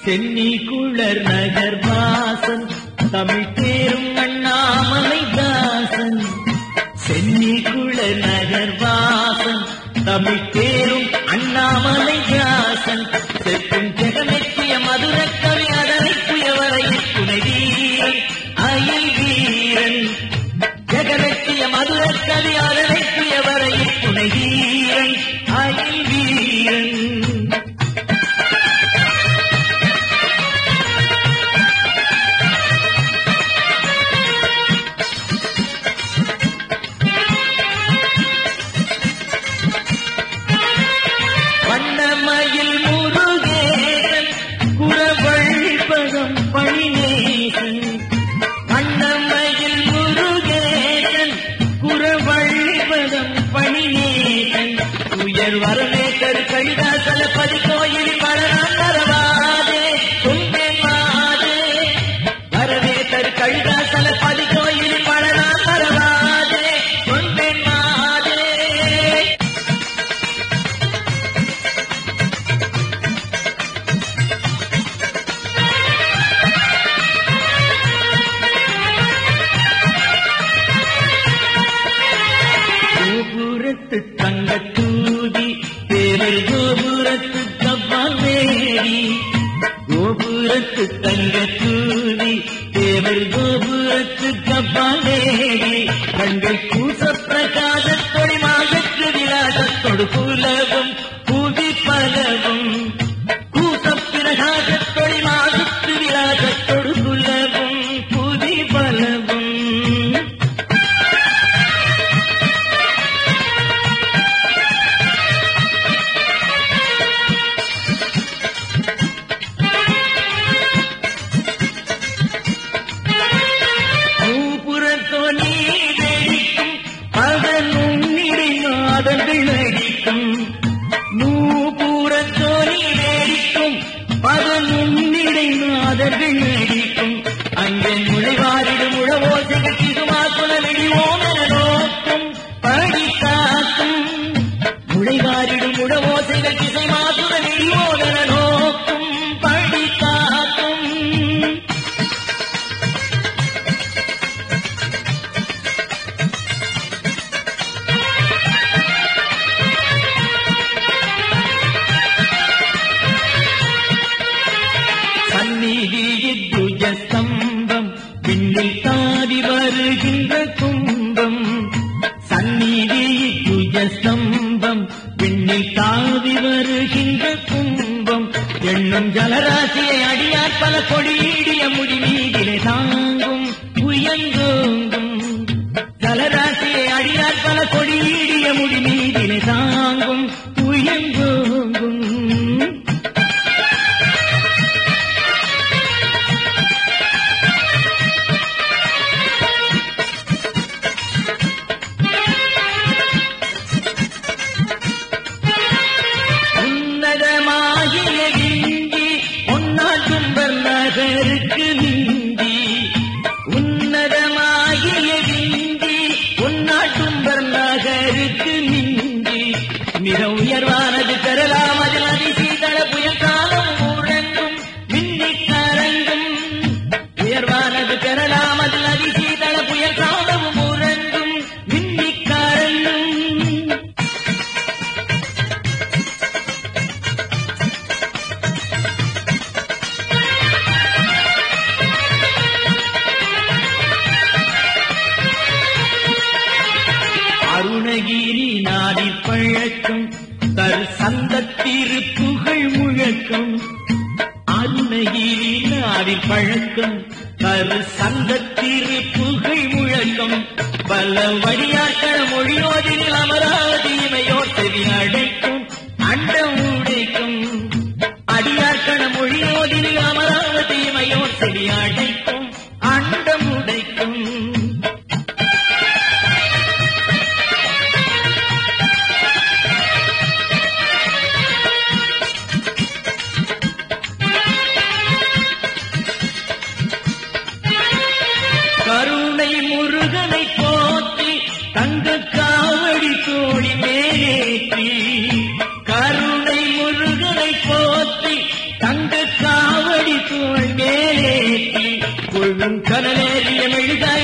சென்னி குளர் நகர் வாசன் தமிழ் தேரும் அண்ணாமலை தாசன் சென்னி குளர் நகர் வாசன் தமிழ் தேரும் அண்ணாமலை தாசன் செக்கும் ஜெகமெத்திய மதுர கவி அதனை புயவரை துணை வீரன் அயல் வீரன் ஜெகமெத்திய மதுர கவி அதனை புயவரை துணை வீரன் அயல் வீரன் வண்ணமயில் முருகேசன் குறவழிப்பதம் பணிநேசன் வண்ணமயில் முருகேசன் குறவழிப்பதம் பணிநேசன் உயர் வரவேற்கர் கழிதாசல பதி கோயில் பலராம் வரவாதே துன்பேன் மாதே வரவேற்கர் கழிதாசல பதி கோயில் பலராம் வரவாதே துன்பேன் மாதே கோபுரத்து தங்க தூதி தேவர் கோபுரத்து கவ்வால் வேடி கோபுரத்து தங்க தூதி தேவர் கோபுரத்து கவ்வால் வேடி கண்கள் கூச பிரகாச தொழிமாகத்து விலாசத்தொடு புலவும் புவி பலவும் கூச பிரகாச தொழிமாகத்து விலாசத்தொடு புலவும் புவி பலவும் பூபுரத்தொனி வெடிக்கும் அதன் உன்னிடை நாதங்கள் நடிக்கும் நூபுரத்தொனி வெடிக்கும் அதன் உன்னிடை நாதர்கள் நடிக்கும் அங்கே நுழைவாரிடும் உழவோசைகள் சிசுமாக்குல நெடிவோம் என நோக்கும் படி காக்கும் நுழைவாரிடும் உழவோசைகள் திசை மாசுல நெடிவோம் என நோக்கும் படி காக்கும் சந்நிதியில் துஜ ஸ்தம்பம் பின்னில் தாவி வருகின்ற கும்பம் சந்நிதியில் துஜ ஸ்தம்பம் பின்னில் தாவி வருகின்ற கும்பம் எண்ணும் ஜலராசியை அடியார் பல கொடியீடிய முடி மீதிலே தாங்கும் உயங்கோங்கும் ஜலராசியை அடியார் பல கொடியீடிய முடி மீதிலே தாங்கும் உயங்கோங்கும் உன்னதமாகிய விஞ்சி பொன்னாட்டும்பர் நகருக்கு மிஞ்சி உன்னதமாகிய விஞ்சி பொன்னாட்டும்பர் நகருக்கு மிஞ்சி மிக உயர்வானது பெறலாம் அதில் அதிசீதள புயல் காலம் முழங்கும் மின்னிக் கரங்கும் உயர்வானது பெறலாம் அதில் அதிசீதள புயல் காலம் முழங்கும் மின்னிக் கரங்கும் அருணகிரி நாடி பழக்கம் தரு சந்த திருப்புகழ் முழக்கம் அருணகிரி நாடி பழக்கம் தரு சந்த திருப்புகழ் முழக்கம் பல வழியாக்கள் மொழியோதில் அமராதீமையோர் செவி அடைக்கும் அண்டம் உடைக்கும் அடியார்கண மொழியோதில் அமராவதீமையோர் செவி அடைக்கும் அண்டம் உடைக்கும் கருணை முருகனை போற்றி தங்க காவடி தோழி மேலேற்றி கருணை உன் கனலேறிய மெழுகாய்